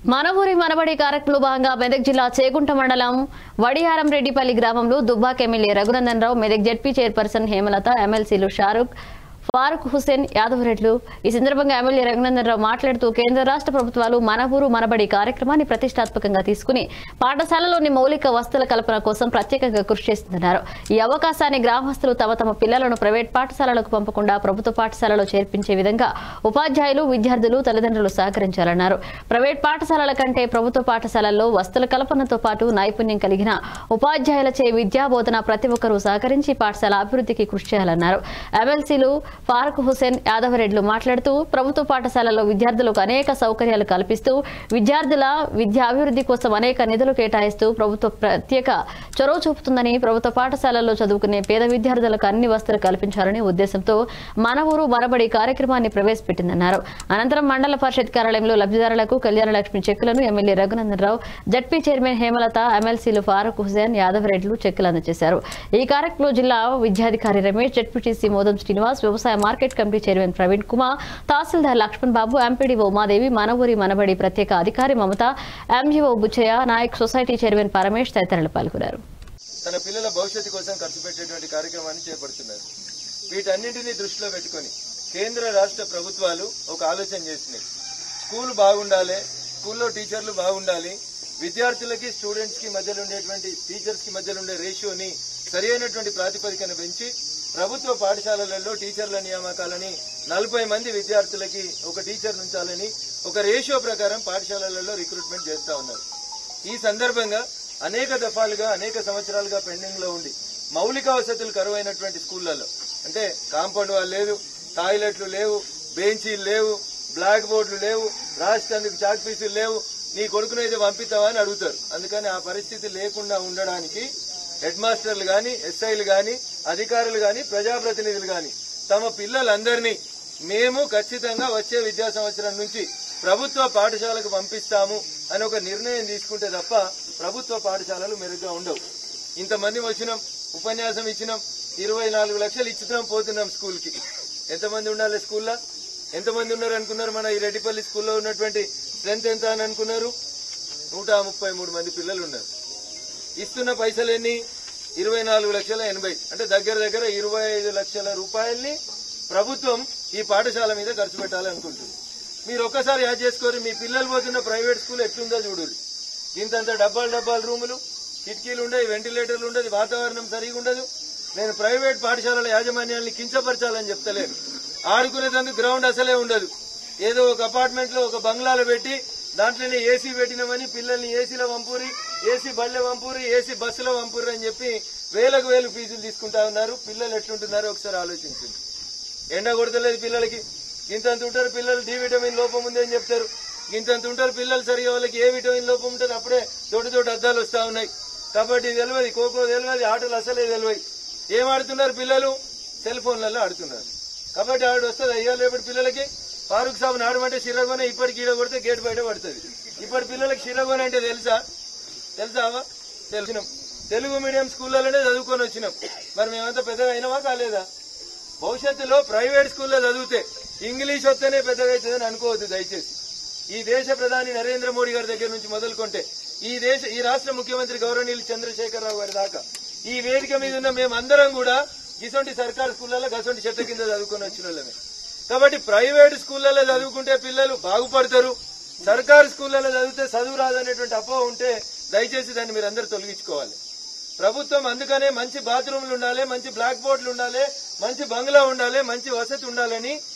మన ఊరి మనబడి కార్యక్రమంలో భాగంగా మెదక్ జిల్లా చేగుంట మండలం వడిహారం రెడ్డిపల్లి గ్రామంలో Dubbak MLA Raghunandan Rao Medak ZP chairperson Hemalatha ఎమ్మెల్సీలు షారుఖ్ ఫారూక్ హుసేన్ యాదవ్ రెడ్లు ఈ సందర్భంగా ఎమ్మెల్యే రఘునందన్ రావు మాట్లాడుతూ కేంద్ర రాష్ట్ర ప్రభుత్వాలు మన ఊరు మనబడి కార్యక్రమాన్ని ప్రతిష్టాత్మకంగా తీసుకుని పాఠశాలలోని మౌలిక వస్తువుల కల్పన కోసం ప్రత్యేకంగా కృషి చేస్తున్నారు ఈ అవకాశాన్ని గ్రామస్తులు తమ తమ పిల్లలను ప్రైవేట్ పాఠశాలలకు పంపకుండా ప్రభుత్వ పాఠశాలలో చేర్పించే విధంగా ఉపాధ్యాయులు విద్యార్థులు తల్లిదండ్రులు సహకరించాలన్నారు ప్రైవేట్ పాఠశాలల కంటే ప్రభుత్వ పాఠశాలల్లో వస్తువుల కల్పనతో పాటు నైపుణ్యం కలిగిన ఉపాధ్యాయులచే విద్యా బోధన ప్రతి ఒక్కరూ సహకరించి పాఠశాల అభివృద్ధికి కృషి చేయాలన్నారు ఎమ్మెల్సీలు ఫారూక్ హుసేన్ యాదవ్ రెడ్లు మాట్లాడుతూ ప్రభుత్వ పాఠశాలల్లో విద్యార్థులకు అనేక సౌకర్యాలు కల్పిస్తూ విద్యార్థుల విద్యా అభివృద్ధి కోసం అనేక నిధులు కేటాయిస్తూ ప్రభుత్వ ప్రత్యేక చొరవ చూపుతుందని ప్రభుత్వ పాఠశాలల్లో చదువుకునే పేద విద్యార్థులకు అన్ని వసతులు కల్పించాలనే ఉద్దేశంతో మన ఊరు మనబడి కార్యక్రమాన్ని ప్రవేశపెట్టిందన్నారు అనంతరం మండల పరిషత్ కార్యాలయంలో లబ్ధిదారులకు కళ్యాణ లక్ష్మి చెక్కులను MLA Raghunandan Rao ZP chairman Hemalatha ఎమ్మెల్సీలు ఫారూక్ హుసేన్ యాదవ్ రెడ్లు చెక్కులు అందజేశారు ఈ కార్యక్రమంలో జిల్లా విద్యాధికారి రమేష్ జడ్పీటీసీ మోదం శ్రీనివాస్ వ్యవసాయ market committee chairman Praveen Kumar తహసీల్దార్ లక్ష్మణ్ బాబు ఎంపీడీఓ ఉమాదేవి మన ఊరి మనబడి ప్రత్యేక అధికారి మమత ఎంజీఓ బుచ్చయ్య నాయక్ సొసైటీ చైర్మన్ పరమేష్ తదితరులు పాల్గొన్నారు తన పిల్లల భవిష్యత్తు కోసం ఖర్చు పెట్టేటువంటి కార్యక్రమాన్ని చేపడుతున్నారు వీటన్నింటినీ దృష్టిలో పెట్టుకొని కేంద్ర రాష్ట్ర ప్రభుత్వాలు ఒక ఆలోచన చేసినాయి స్కూల్ బాగుండాలి స్కూల్లో టీచర్లు బాగుండాలి విద్యార్థులకి స్టూడెంట్స్ కి మధ్యలో ఉండేటువంటి టీచర్స్ కి మధ్యలో ఉండే రేషియోని సరి అయినటువంటి ప్రాతిపదికన పెంచి ప్రభుత్వ పాఠశాలలలో టీచర్ల నియామకాలని నలభై మంది విద్యార్థులకి ఒక టీచర్ ఉంచాలని ఒక రేషియో ప్రకారం పాఠశాలలలో రిక్రూట్మెంట్ చేస్తా ఉన్నారు ఈ సందర్భంగా అనేక దఫాలుగా అనేక సంవత్సరాలుగా పెండింగ్ లో ఉండి మౌలిక వసతులు కరువైనటువంటి స్కూళ్లలో అంటే కాంపౌండ్ వాళ్ళు లేదు టాయిలెట్లు లేవు బెంచీలు లేవు బ్లాక్ బోర్డులు లేవు రాష్ట్రానికి చాక్ పీసులు లేవు నీ కొడుకును అయితే పంపిస్తావా అని అడుగుతారు అందుకని ఆ పరిస్థితి లేకుండా ఉండడానికి హెడ్ మాస్టర్లు గాని ఎస్ఐలు గాని అధికారులు గాని ప్రజాప్రతినిధులు గాని తమ పిల్లలందరినీ మేము ఖచ్చితంగా వచ్చే విద్యా సంవత్సరం నుంచి ప్రభుత్వ పాఠశాలకు పంపిస్తాము అని ఒక నిర్ణయం తీసుకుంటే తప్ప ప్రభుత్వ పాఠశాలలు మెరుగ్గా ఉండవు ఇంతమంది వచ్చినాం ఉపన్యాసం ఇచ్చినాం ఇరవై నాలుగు లక్షలు ఇచ్చినాం పోతున్నాం స్కూల్ కి ఎంతమంది ఉండాలి స్కూల్లో ఎంతమంది ఉన్నారు అనుకున్నారు మన ఈ రెడ్డిపల్లి స్కూల్లో ఉన్నటువంటి స్ట్రెంత్ ఎంత అని అనుకున్నారు నూట ముప్పై మూడు మంది పిల్లలు ఉన్నారు ఇస్తున్న పైసలు ఎన్ని ఇరవై నాలుగు లక్షల ఎనభై అంటే దగ్గర దగ్గర ఇరవై ఐదు లక్షల రూపాయల్ని ప్రభుత్వం ఈ పాఠశాల మీద ఖర్చు పెట్టాలనుకుంటుంది మీరు ఒక్కసారి యాడ్ చేసుకోరు మీ పిల్లలు పోతున్న ప్రైవేట్ స్కూల్ ఎట్లుందో చూడుర్రి ఇంతంత డబ్బాలు డబ్బాలు రూములు కిటికీలు ఉండవు వెంటిలేటర్లు ఉండదు వాతావరణం సరిగా ఉండదు నేను ప్రైవేట్ పాఠశాలల యాజమాన్యాన్ని కించపరచాలని చెప్తలేను ఆడుకునేందుకు గ్రౌండ్ అసలే ఉండదు ఏదో ఒక అపార్ట్మెంట్ లో ఒక బంగ్లాలో పెట్టి దాంట్లోనే ఏసీ పెట్టినామని పిల్లల్ని ఏసీలో పంపూరి ఏసీ బళ్ళె పంపూరి ఏసీ బస్సులో పంపూరి అని చెప్పి వేలకు వేలు ఫీజులు తీసుకుంటా ఉన్నారు పిల్లలు ఎట్లుంటున్నారో ఒకసారి ఆలోచించండి ఎండ కొడతలేదు పిల్లలకి ఇంతంత ఉంటారు పిల్లలు డి విటమిన్ లోపం ఉంది అని చెప్తారు ఇంతంత ఉంటారు పిల్లలు సరిగా వాళ్ళకి ఏ విటమిన్ లోపం ఉంటుంది అప్పుడే తోటి తోటి అద్దాలు వస్తా ఉన్నాయి కబడ్డీ తెలియదు ఖోఖో తెలియదు ఆటలు అసలే తెలియదు ఏం ఆడుతున్నారు పిల్లలు సెల్ ఫోన్లలో ఆడుతున్నారు కాబట్టి ఆవిడ వస్తుంది అయ్యో రేపటి పిల్లలకి ఫారూక్ సాబ్ ఆడమంటే శిరగోనే ఇప్పటికి ఈడ కొడితే గేట్ బయట పడుతుంది ఇప్పటి పిల్లలకి శిరగోనే అంటే తెలుసా తెలుసావా తెలిసినాం తెలుగు మీడియం స్కూళ్ళలోనే చదువుకొని వచ్చినాం మరి మేమంతా పెద్దగా అయినావా కాలేదా భవిష్యత్తులో ప్రైవేట్ స్కూల్లో చదివితే ఇంగ్లీష్ వస్తేనే పెద్దగా అవుతుందని అనుకోవద్దు దయచేసి ఈ దేశ ప్రధాని నరేంద్ర మోడీ గారి దగ్గర నుంచి మొదలుకుంటే ఈ దేశ ఈ రాష్ట్ర ముఖ్యమంత్రి గౌరవనీయులు చంద్రశేఖరరావు గారి దాకా ఈ వేదిక మీద ఉన్న మేమందరం కూడా ఇసొంటి సర్కార్ స్కూళ్ళలో గసొంటి చెట్ల కింద చదువుకొని వచ్చిన వాళ్ళమే కాబట్టి ప్రైవేట్ స్కూళ్ళలో చదువుకుంటే పిల్లలు బాగుపడతారు సర్కారు స్కూళ్ళలో చదివితే చదువు రాదనేటువంటి అపోహ ఉంటే దయచేసి దాన్ని మీరు అందరూ తొలగించుకోవాలి ప్రభుత్వం అందుకనే మంచి బాత్రూమ్లు ఉండాలి మంచి బ్లాక్ బోర్డులు ఉండాలి మంచి బంగ్లా ఉండాలి మంచి వసతి ఉండాలని